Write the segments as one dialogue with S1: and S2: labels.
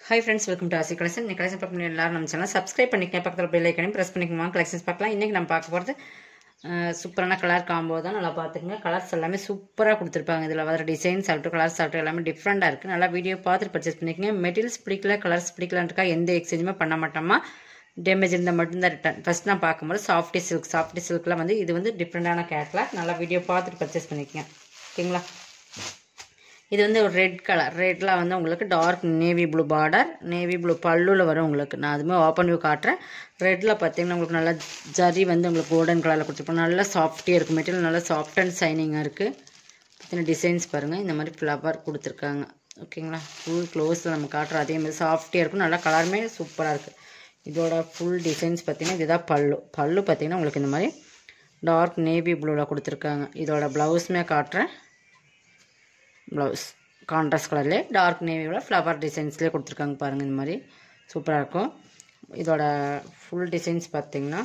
S1: hi friends welcome to Aasi collection இந்த collection பார்க்க எல்லாரும் நம்ம சேனல் சப்ஸ்கிரைப் பண்ணிக்கங்க பக்கத்தில் பெல் ஐக்கனையும் ப்ரெஸ் பண்ணிக்கோங்க கலெக்ஷன்ஸ் பார்க்கலாம் இன்றைக்கி நம்ம பார்க்க போகிறது சூப்பரான கலர் காம்போ தான் நல்லா பார்த்துக்குங்க கலர்ஸ் எல்லாமே சூப்பராக கொடுத்துருப்பாங்க இதில் வர டிசைன்ஸ் ஆகட்டும் கலர்ஸ் ஆகட்டும் எல்லாமே டிஃப்ரெண்ட்டாக இருக்குது நல்லா வீடியோ பார்த்துட்டு பர்ச்சேஸ் பண்ணிக்கங்க மெட்டீரியல்ஸ் பிடிக்கல கலர்ஸ் பிடிக்கலான்றக்கா எந்த எக்ஸ்சேஞ்சுமே பண்ண மாட்டோமா டேமேஜ் இருந்தால் மட்டும்தான் ரிட்டன் ஃபஸ்ட் நான் பார்க்கும்போது சாஃப்டி சில்க் சாஃப்டி சில்கில் வந்து இது வந்து டிஃப்ரெண்ட்டான கேட்லாக் நல்லா வீடியோ பார்த்துட்டு பர்ச்சேஸ் பண்ணிக்கங்க ஓகேங்களா இது வந்து ஒரு ரெட் கலர் ரெட்டில் வந்து உங்களுக்கு dark navy blue border navy blue பல்லுவில் வரும் உங்களுக்கு நான் அதுவுமே ஓப்பன் வியூ காட்டுறேன் ரெட்டில் பார்த்தீங்கன்னா உங்களுக்கு நல்லா ஜரி வந்து உங்களுக்கு கோல்டன் கலரில் கொடுத்துருப்போம் நல்லா சாஃப்டியாக இருக்கும் மெட்டீரியல் நல்லா சாஃப்ட் அண்ட் ஷைனிங்காக இருக்குது பார்த்தீங்கன்னா டிசைன்ஸ் பாருங்கள் இந்த மாதிரி ஃப்ளவர் கொடுத்துருக்காங்க ஓகேங்களா ஃபுல் க்ளோஸில் நம்ம காட்டுறோம் அதே மாதிரி சாஃப்டியாக இருக்கும் நல்லா கலருமே சூப்பராக இருக்குது இதோட ஃபுல் டிசைன்ஸ் பார்த்தீங்கன்னா இதுதான் பல்லு பல்லு பார்த்தீங்கன்னா உங்களுக்கு இந்த மாதிரி டார்க் நேவி ப்ளூவில் கொடுத்துருக்காங்க இதோட ப்ளவுஸுமே காட்டுறேன் ப்ளவுஸ் கான்ட்ராஸ்ட் கலர்லேயே டார்க் நேவியோட ஃப்ளவர் டிசைன்ஸ்லேயே கொடுத்துருக்காங்க பாருங்கள் இந்த மாதிரி சூப்பராக இருக்கும் இதோட ஃபுல் டிசைன்ஸ் பார்த்தீங்கன்னா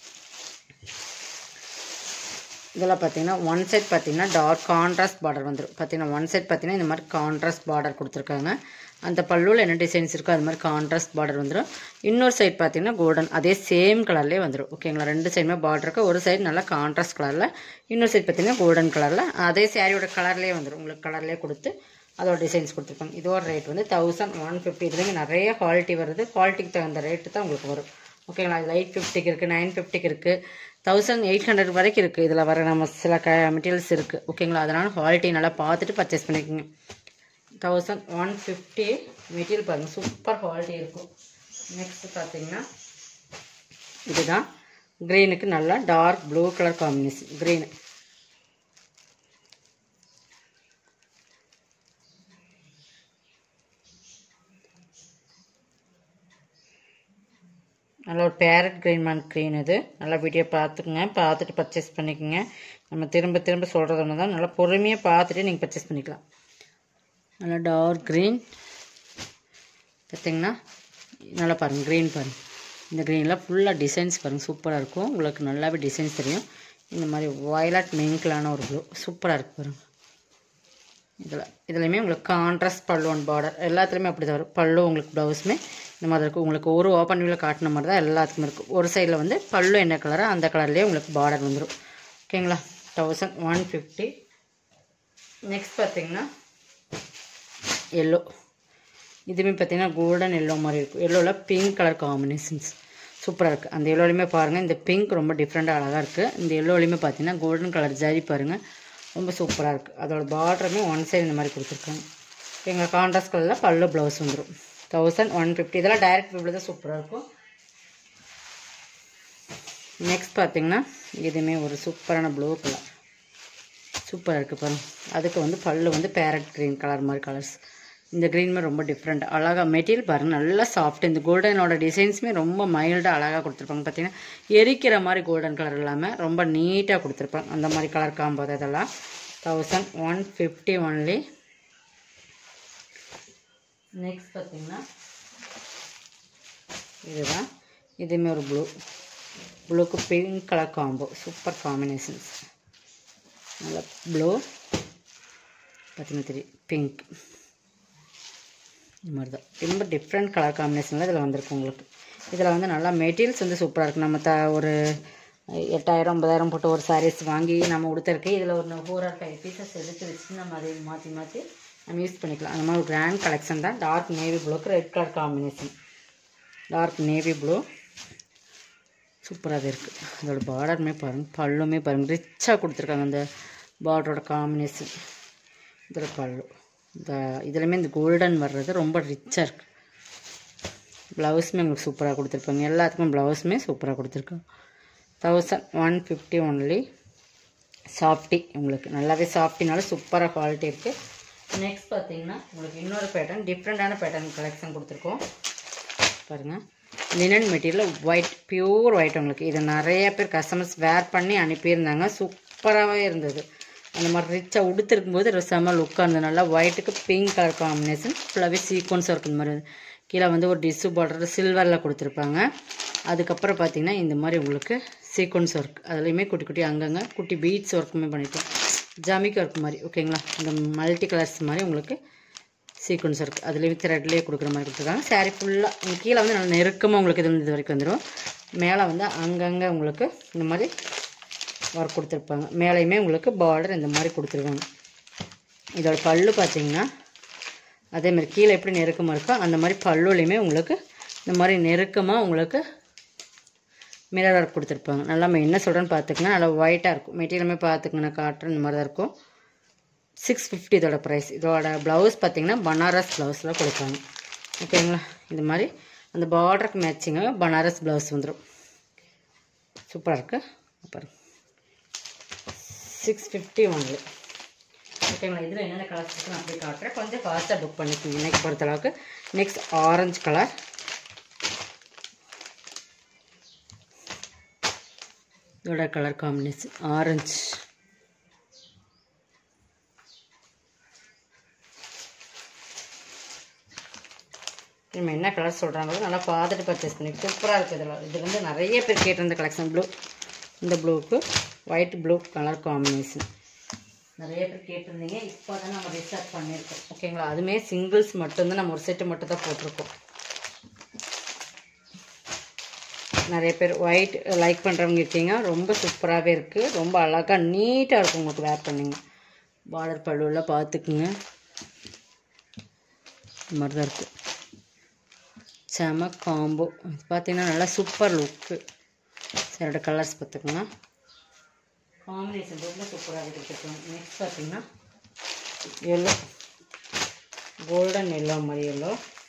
S1: இதெல்லாம் பார்த்தீங்கன்னா ஒன் சைட் பார்த்தீங்கன்னா டார்க் கான்ட்ராஸ்ட் பார்டர் வந்துடும் பார்த்தீங்கன்னா ஒன் சைட் பார்த்தீங்கன்னா இந்த மாதிரி கான்ட்ராஸ்ட் பார்டர் கொடுத்துருக்காங்க அந்த பல்லுவில் என்ன டிசைன்ஸ் இருக்கோ அது மாதிரி கான்ட்ராஸ்ட் பார்டர் வந்துடும் இன்னொரு சைட் பார்த்தீங்கன்னா கோல்டன் அதே சேம் கலர்லேயே வந்துடும் ஓகேங்களா ரெண்டு சைடுமே பார்டர் இருக்கு ஒரு சைடு நல்லா கான்ட்ராஸ்ட் கலரில் இன்னொரு சைடு பார்த்தீங்கன்னா கோல்டன் கலரில் அதே சாரியோட கலர்லேயே வந்துடும் உங்களுக்கு கலர்லேயே கொடுத்து அதோட டிசைன்ஸ் கொடுத்துருப்பாங்க இதோட ரேட் வந்து தௌசண்ட் ஒன் ஃபிஃப்டி இதுலேயும் நிறைய குவாலிட்டி வருது குவாலிட்டிக்கு தகுந்த ரேட்டு தான் உங்களுக்கு வரும் ஓகேங்களா இது எயிட் ஃபிஃப்டிக்கு இருக்குது நைன் ஃபிஃப்டிக்கு இருக்குது தௌசண்ட் எயிட் ஹண்ட்ரட் வரைக்கும் இருக்குது இதில் வர நம்ம சில க மெட்டீரியல்ஸ் இருக்குது ஓகேங்களா அதனால் குவாலிட்டி நல்லா பார்த்துட்டு பர்ச்சேஸ் பண்ணிக்கோங்க தௌசண்ட் ஒன் ஃபிஃப்டி மெட்டீரியல் பாருங்கள் சூப்பர் குவாலிட்டி இருக்கும் நெக்ஸ்ட் பார்த்தீங்கன்னா இதுதான் க்ரீனுக்கு நல்லா dark blue colour combination green நல்ல ஒரு பேரட் க்ரீன் மேன் க்ரீன் இது நல்லா வீடியோ பார்த்துக்குங்க பார்த்துட்டு பர்ச்சேஸ் பண்ணிக்கோங்க நம்ம திரும்ப திரும்ப சொல்கிறது ஒன்று தான் நல்லா பொறுமையாக பார்த்துட்டு நீங்கள் பர்ச்சேஸ் பண்ணிக்கலாம் நல்லா டார்க் க்ரீன் பார்த்தீங்கன்னா நல்லா பாருங்கள் க்ரீன் பாருங்கள் இந்த க்ரீனில் ஃபுல்லாக டிசைன்ஸ் பாருங்கள் சூப்பராக இருக்கும் உங்களுக்கு நல்லாவே டிசைன்ஸ் தெரியும் இந்த மாதிரி வயலட் மெயின்கலான ஒரு ப்ளூ சூப்பராக இருக்குது பாருங்கள் இதில் இதுலையுமே உங்களுக்கு கான்ட்ராஸ்ட் பல்லு ஒன் பார்டர் எல்லாத்துலேயுமே அப்படி தான் வரும் பல்லு உங்களுக்கு ப்ளவுஸுமே இந்த மாதிரி இருக்கும் உங்களுக்கு ஒரு ஓப்பன் வியூவில் காட்டின மாதிரி தான் எல்லாத்துக்குமே இருக்கும் ஒரு சைடில் வந்து பல்லு என்ன கலரோ அந்த கலர்லேயே உங்களுக்கு பார்டர் வந்துடும் ஓகேங்களா தௌசண்ட் ஒன் ஃபிஃப்டி நெக்ஸ்ட் பார்த்தீங்கன்னா எல்லோ இதுவுமே பார்த்தீங்கன்னா கோல்டன் எல்லோ மாதிரி இருக்கும் எல்லோவில் பிங்க் கலர் காம்பினேஷன்ஸ் சூப்பராக இருக்குது அந்த எல்லோலையுமே பாருங்கள் இந்த பிங்க் ரொம்ப டிஃப்ரெண்ட்டாக அழகாக இருக்குது இந்த எல்லோலையுமே பார்த்தீங்கன்னா கோல்டன் கலர் ஜரி பாருங்கள் ரொம்ப சூப்பராக இருக்குது அதோட பார்டருமே ஒன் சைடு இந்த மாதிரி கொடுத்துருக்காங்க எங்கள் கான்ட்ராஸ்ட் கலரில் பல்லு ப்ளவுஸ் வந்துடும் தௌசண்ட் ஒன் ஃபிஃப்டி இதெல்லாம் டைரக்ட் வியூவில் தான் சூப்பராக இருக்கும் நெக்ஸ்ட் பார்த்தீங்கன்னா இதுவுமே ஒரு சூப்பரான ப்ளூ கலர் சூப்பராக இருக்குது பாருங்கள் அதுக்கு வந்து பல்லு வந்து பேரட் க்ரீன் கலர் மாதிரி கலர்ஸ் இந்த க்ரீனுமே ரொம்ப டிஃப்ரெண்ட் அழகாக மெட்டீரியல் பாருங்கள் நல்லா சாஃப்ட் இந்த கோல்டனோட டிசைன்ஸுமே ரொம்ப மைல்டாக அழகாக கொடுத்துருப்பாங்க பார்த்தீங்கன்னா எரிக்கிற மாதிரி கோல்டன் கலர் இல்லாமல் ரொம்ப நீட்டாக கொடுத்துருப்பாங்க அந்த மாதிரி கலர் காம்போது இதெல்லாம் thousand one fifty only next பார்த்தீங்கன்னா இதுதான் இதுவுமே ஒரு ப்ளூ ப்ளூக்கு pink colour combo super combinations நல்லா ப்ளூ பார்த்தீங்கன்னா தெரியும் பிங்க் இந்த மாதிரி தான் ரொம்ப டிஃப்ரெண்ட் கலர் காம்பினேஷனில் இதில் வந்திருக்கு உங்களுக்கு இதில் வந்து நல்லா மெட்டீரியல்ஸ் வந்து சூப்பராக இருக்குது நம்ம த ஒரு எட்டாயிரம் ஒன்பதாயிரம் போட்டு ஒரு சாரீஸ் வாங்கி நம்ம கொடுத்துருக்கு இதில் ஒரு ஃபோர் ஆர் ஃபைவ் பீசஸ் எடுத்து வச்சு நம்ம அதை மாற்றி மாற்றி நம்ம யூஸ் பண்ணிக்கலாம் அந்த மாதிரி ஒரு கிராண்ட் கலெக்ஷன் தான் டார்க் நேவி ப்ளூக்கு red colour combination dark navy blue சூப்பராக இருக்குது அதோட பார்டருமே பாருங்கள் பல்லுமே பாருங்கள் ரிச்சாக கொடுத்துருக்காங்க அந்த பார்டரோட காம்பினேஷன் இதில் பல்லு இந்த இதுலையுமே இந்த கோல்டன் வர்றது ரொம்ப ரிச்சாக இருக்குது ப்ளவுஸுமே உங்களுக்கு சூப்பராக கொடுத்துருப்பாங்க எல்லாத்துக்கும் ப்ளவுஸுமே சூப்பராக கொடுத்துருக்காங்க தௌசண்ட் ஒன் ஃபிஃப்டி ஒன்லி சாஃப்டி உங்களுக்கு நல்லாவே சாஃப்டினால சூப்பராக குவாலிட்டி இருக்குது நெக்ஸ்ட் பார்த்தீங்கன்னா உங்களுக்கு இன்னொரு பேட்டர்ன் டிஃப்ரெண்ட்டான பேட்டர்ன் கலெக்ஷன் கொடுத்துருக்கோம் பாருங்கள் linen material white pure white உங்களுக்கு இது நிறைய பேர் கஸ்டமர்ஸ் வேர் பண்ணி அனுப்பியிருந்தாங்க சூப்பராகவே இருந்தது அந்த மாதிரி ரிச்சாக உடுத்திருக்கும்போது செம்ம லுக்காக இருந்தது நல்லா ஒயிட்டுக்கு பிங்க் கலர் காம்பினேஷன் ஃபுல்லாகவே சீக்வன்ஸ் ஒர்க் இந்த மாதிரி கீழே வந்து ஒரு டிஷ்ஷு பார்டர் சில்வரில் கொடுத்துருப்பாங்க அதுக்கப்புறம் பார்த்தீங்கன்னா இந்த மாதிரி உங்களுக்கு சீக்வன்ஸ் ஒர்க் அதுலேயுமே குட்டி குட்டி அங்கங்கே குட்டி பீட்ஸ் ஒர்க்குமே பண்ணிட்டோம் ஜமிக் ஒர்க் மாதிரி ஓகேங்களா இந்த மல்டி கலர்ஸ் மாதிரி உங்களுக்கு சீக்வன்ஸ் இருக்குது அதுலேயும் த்ரெட்லேயே கொடுக்குற மாதிரி கொடுத்துருக்காங்க saree ஃபுல்லாக இங்கே கீழே வந்து நல்லா நெருக்கமாக உங்களுக்கு இது வந்து இது வரைக்கும் வந்துடும் மேலே வந்து அங்கங்கே உங்களுக்கு இந்த மாதிரி ஒர்க் கொடுத்துருப்பாங்க மேலேயுமே உங்களுக்கு பார்டர் இந்த மாதிரி கொடுத்துருக்காங்க இதோட பல்லு பார்த்தீங்கன்னா அதே மாதிரி கீழே எப்படி நெருக்கமாக இருக்கோ அந்த மாதிரி பல்லுலையுமே உங்களுக்கு இந்த மாதிரி நெருக்கமாக உங்களுக்கு மிரர் ஒர்க் கொடுத்துருப்பாங்க நல்லா நம்ம என்ன சொல்கிறேன்னு பார்த்துக்கங்க நல்லா ஒயிட்டாக இருக்கும் மெட்டீரியலுமே பார்த்துக்கங்க நான் காட்டுறேன் இந்த மாதிரி தான் இருக்கும் சிக்ஸ் ஃபிஃப்டி இதோட ப்ரைஸ் இதோட ப்ளவுஸ் பார்த்தீங்கன்னா பனாரஸ் ப்ளவுஸில் கொடுப்பாங்க ஓகேங்களா இந்த மாதிரி அந்த பார்டருக்கு மேட்சிங்காக பனாரஸ் ப்ளவுஸ் வந்துடும் சூப்பராக இருக்கு அப்புறம் சிக்ஸ் ஃபிஃப்டி ஒன்லி ஓகேங்களா இதில் என்னென்ன கலர்ஸ் இருக்குன்னு அப்படியே காட்டுறேன் கொஞ்சம் ஃபாஸ்ட்டாக புக் பண்ணிக்கோங்க இன்னைக்கு பொறுத்தளவுக்கு நெக்ஸ்ட் ஆரஞ்சு கலர் இதோட கலர் காம்பினேஷன் ஆரஞ்சு நம்ம என்ன கலர் சொல்கிறாங்களோ நல்லா பார்த்துட்டு பர்ச்சேஸ் பண்ணி சூப்பராக இருக்குது இதில் இது வந்து நிறைய பேர் கேட்டிருந்த கலெக்ஷன் ப்ளூ இந்த ப்ளூக்கு ஒயிட் ப்ளூ கலர் காம்பினேஷன் நிறைய பேர் கேட்டிருந்தீங்க இப்போ தான் நம்ம ரிசர்ச் பண்ணியிருக்கோம் ஓகேங்களா அதுவுமே சிங்கிள்ஸ் மட்டும்தான் நம்ம ஒரு செட்டு மட்டும் தான் போட்டிருக்கோம் நிறைய பேர் ஒயிட் லைக் பண்ணுறவங்க இருக்கீங்க ரொம்ப சூப்பராகவே இருக்குது ரொம்ப அழகாக நீட்டாக இருக்கும் உங்களுக்கு வேர் பண்ணிங்க பார்டர் பல்லுவில் பார்த்துக்குங்க இந்த மாதிரி தான் இருக்குது செம காம்போ இது பார்த்தீங்கன்னா நல்லா சூப்பர் லுக்கு சரியோட கலர்ஸ் பார்த்துக்கோங்க காம்பினேஷன் ரொம்ப சூப்பராக கொடுத்துருக்கோம் நெக்ஸ்ட் பார்த்தீங்கன்னா எல்லோ கோல்டன் எல்லோ மாதிரி எல்லோ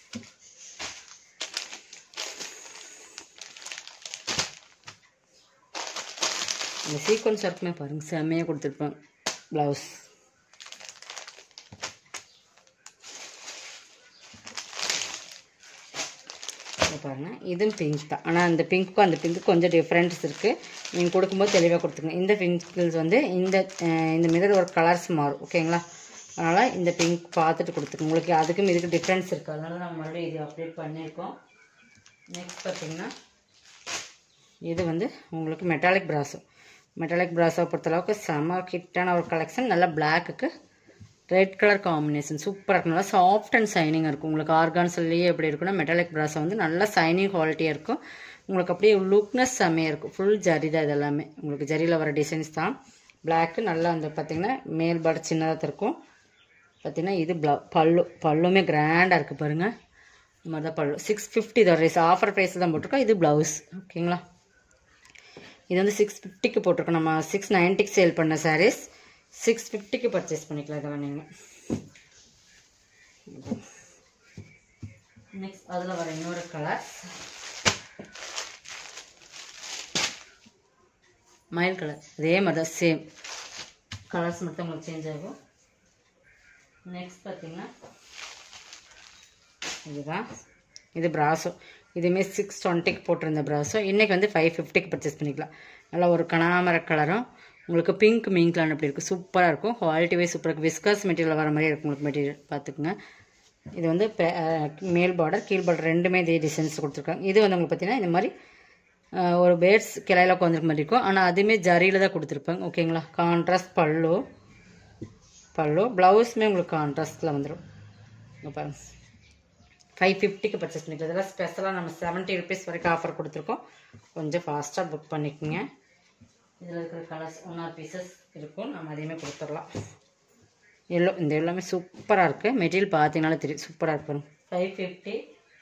S1: இந்த சீக்வன்ஸ் ஒர்க்குமே பாருங்கள் செம்மையாக கொடுத்துருப்பேன் ப்ளவுஸ் இதை பாருங்கள் இதுவும் பிங்க் தான் ஆனால் அந்த பிங்க்கும் அந்த பிங்க்கு கொஞ்சம் டிஃப்ரெண்ட்ஸ் இருக்குது நீங்கள் கொடுக்கும்போது தெளிவாக கொடுத்துருங்க இந்த பிங்க்ஸ் வந்து இந்த அஹ், இந்த மிரர் ஒரு கலர்ஸ் மாறும் ஓகேங்களா அதனால் இந்த பிங்க் பார்த்துட்டு கொடுத்துருங்க உங்களுக்கு அதுக்கும் இதுக்கு டிஃப்ரென்ஸ் இருக்குது அதனால நம்ம மறுபடியும் இது அப்டேட் பண்ணியிருக்கோம் நெக்ஸ்ட் பார்த்தீங்கன்னா இது வந்து உங்களுக்கு மெட்டாலிக் பிராசோ மெட்டாலிக் பிராசோ பொறுத்தளவுக்கு செம கிட்டான ஒரு கலெக்ஷன் நல்லா பிளாக்குக்கு ரெட் கலர் காம்பினேஷன் சூப்பராக இருக்கும் நல்லா சாஃப்ட் அண்ட் சைனிங்காக இருக்கும் உங்களுக்கு ஆர்கான்ஸ்லேயே எப்படி இருக்குன்னா மெட்டாலிக் பிராஸை வந்து நல்லா சைனிங் குவாலிட்டியாக இருக்கும் உங்களுக்கு அப்படியே லுக்னஸ் செம்மையாக இருக்கும் ஃபுல் ஜரி தான் இது எல்லாமே உங்களுக்கு ஜரியில் வர டிசைன்ஸ் தான் பிளாக்கு நல்லா அந்த பார்த்தீங்கன்னா மேல் பார்டர் சின்னதாக இருக்கும் பார்த்தீங்கன்னா இது ப்ள பல்லு பல்லுமே கிராண்டாக இருக்குது பாருங்கள் இந்த மாதிரி தான் பல்லு சிக்ஸ் ஃபிஃப்டி தான் ரைஸ் ஆஃபர் ப்ரைஸ் தான் போட்டிருக்கோம் இது ப்ளவுஸ் ஓகேங்களா இது வந்து சிக்ஸ் ஃபிஃப்டிக்கு போட்டிருக்கோம் நம்ம சிக்ஸ் நைன்ட்டிக்கு சேல் பண்ண சாரீஸ் சிக்ஸ் ஃபிஃப்டிக்கு பர்ச்சேஸ் பண்ணிக்கலாம் இதெல்லாம் நீங்கள் நெக்ஸ்ட் அதில் வர இன்னொரு கலர் மயில் கலர் அதே மாதிரி தான் சேம் கலர்ஸ் மட்டும் உங்களுக்கு சேஞ்ச் ஆகும் நெக்ஸ்ட் பார்த்தீங்கன்னா இதுதான் இது பிராசோ இதுவுமே சிக்ஸ் டுவெண்ட்டிக்கு போட்டிருந்த பிராசோ இன்றைக்கி வந்து ஃபைவ் ஃபிஃப்டிக்கு பர்ச்சேஸ் பண்ணிக்கலாம் நல்லா ஒரு கனாமர கலரும் உங்களுக்கு பிங்க் மீன்கலான் அப்படி இருக்குது சூப்பராக இருக்கும் குவாலிட்டி வைஸ் சூப்பராக இருக்குது விஸ்கஸ் மெட்டீரியல் வர மாதிரி இருக்கும் உங்களுக்கு மெட்டீரியல் பார்த்துக்குங்க இது வந்து பே- அஹ் மேல் பார்டர் கீழ் பார்டர் ரெண்டுமே இதே டிசைன்ஸ் கொடுத்துருக்காங்க இது வந்து உங்களுக்கு பார்த்தீங்கன்னா இந்த மாதிரி அஹ், ஒரு பேர்ட்ஸ் கிளையில உட்காந்துருக்க மாதிரி இருக்கும் ஆனால் அதுவுமே ஜரியில் தான் கொடுத்துருப்பாங்க ஓகேங்களா கான்ட்ராஸ்ட் பல்லு பல்லு ப்ளவுஸுமே உங்களுக்கு கான்ட்ராஸ்ட்டில் வந்துடும் இங்க பாருங்க ஃபைவ் ஃபிஃப்டிக்கு பர்ச்சேஸ் பண்ணிக்கலாம் இதெல்லாம் ஸ்பெஷலாக நம்ம செவன்ட்டி ருபீஸ் வரைக்கும் ஆஃபர் கொடுத்துருக்கோம் கொஞ்சம் ஃபாஸ்ட்டாக புக் பண்ணிக்கோங்க இதில் இருக்கிற கலர்ஸ் ஒன் ஆர் பீசஸ் இருக்கும் நம்ம அதையுமே கொடுத்துடலாம் எல்லோ இந்த எல்லாமே சூப்பராக இருக்குது மெட்டீரியல் பார்த்தீங்கனாலே தெரியும் சூப்பராக இருக்கும் ஃபைவ் ஃபிஃப்டி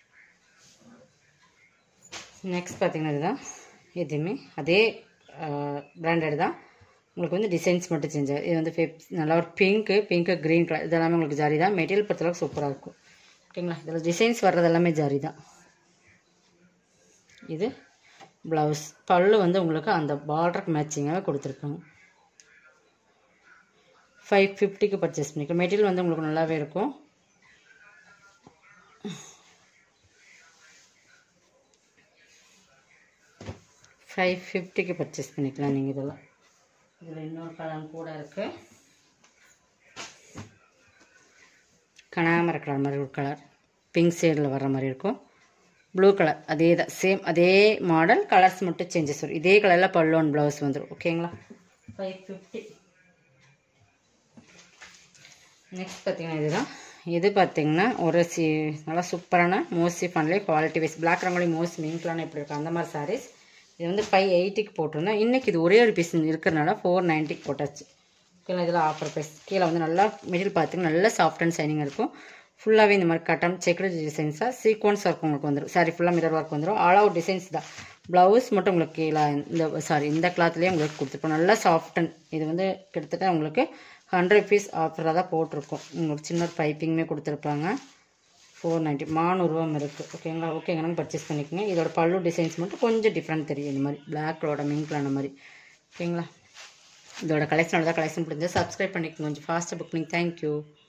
S1: நெக்ஸ்ட் பார்த்தீங்கன்னா இதுதான் எதுவுமே அதே பிராண்டட் தான் உங்களுக்கு வந்து டிசைன்ஸ் மட்டும் சேஞ்ச் ஆகும் இது வந்து ஃபெப் நல்லா ஒரு பிங்க்கு பிங்க்கு க்ரீன் கலர் இதெல்லாமே உங்களுக்கு ஜாரி தான் மெட்டீரியல் பொறுத்தளவுக்கு சூப்பராக இருக்கும் ஓகேங்களா இதில் டிசைன்ஸ் வர்றது எல்லாமே ஜாரி தான் இது ப்ளவுஸ் பல்லு வந்து உங்களுக்கு அந்த பார்டருக்கு மேட்சிங்காகவே கொடுத்துருக்காங்க ஃபைவ் ஃபிஃப்டிக்கு பர்ச்சேஸ் பண்ணிக்கலாம் மெட்டீரியல் வந்து உங்களுக்கு நல்லாவே இருக்கும் ஃபைவ் ஃபிஃப்டிக்கு பர்ச்சேஸ் பண்ணிக்கலாம் நீங்கள் இதெல்லாம் இதில் இன்னொரு கலர் கூட இருக்குது கனாமர கலர் மாதிரி ஒரு கலர் பிங்க் ஷேடில் வர்ற மாதிரி இருக்கும் ப்ளூ கலர் அதே தான் சேம் அதே மாடல் கலர்ஸ் மட்டும் சேஞ்சஸ் வரும் இதே கலரில் பல்லோன் ப்ளவுஸ் வந்துடும் ஓகேங்களா ஃபைவ் ஃபிஃப்டி நெக்ஸ்ட் பார்த்தீங்கன்னா இதுதான் இது பார்த்தீங்கன்னா ஒரு சி நல்லா சூப்பரான மோஸ்ட்லி ஃபன்லே quality wise black rangoli most மீன்க்லான எப்படி இருக்கும் அந்த மாதிரி சாரீஸ் இது வந்து ஃபைவ் எயிட்டிக்கு போட்டிருந்தோம் இன்றைக்கி இது ஒரே ஒரு பீஸ் இருக்கிறனால ஃபோர் நைன்ட்டிக்கு போட்டாச்சு ஓகேங்களா இதில் ஆஃபர் ப்ரைஸ் கீழே வந்து நல்லா மெட்டீரியல் பார்த்தீங்கன்னா நல்லா சாஃப்ட் அண்ட் சைனிங் இருக்கும் ஃபுல்லாகவே இந்த மாதிரி கட்டம் செக்குடு டிசைன்ஸாக சீக்வன்ஸ் ஒர்க் உங்களுக்கு வந்துடும் சாரி ஃபுல்லாக மிரர் ஒர்க் வந்துடும் ஆல் அவுட் டிசைன்ஸ் தான் ப்ளவுஸ் மட்டும் உங்களுக்கு கீழே இந்த சாரி இந்த கிளாத்லேயே உங்களுக்கு கொடுத்துருப்போம் நல்லா சாஃப்ட் அண்ட் இது வந்து கிட்டத்தட்ட உங்களுக்கு ஹண்ட்ரட் பீஸ் ஆஃபராக தான் போட்டிருக்கோம் உங்களுக்கு சின்ன ஒரு பைப்பிங்குமே கொடுத்துருப்பாங்க ஃபோர் நைன்ட்டி மாநூறுரூவா இருக்குது ஓகேங்களா ஓகேங்க நாங்கள் பர்ச்சேஸ் பண்ணிக்கோங்க இதோட பல்லு டிசைன்ஸ் மட்டும் கொஞ்சம் டிஃப்ரெண்ட் தெரியும் இந்த மாதிரி பிளாக்கோட மிங்க்லான மாதிரி ஓகேங்களா இதோட கலெக்ஷனோட தான் கலெக்ஷன் பிடிச்சா சப்ஸ்கிரைப் பண்ணிக்கோங்க கொஞ்சம் ஃபாஸ்ட்டாக புக் பண்ணி தேங்க்யூ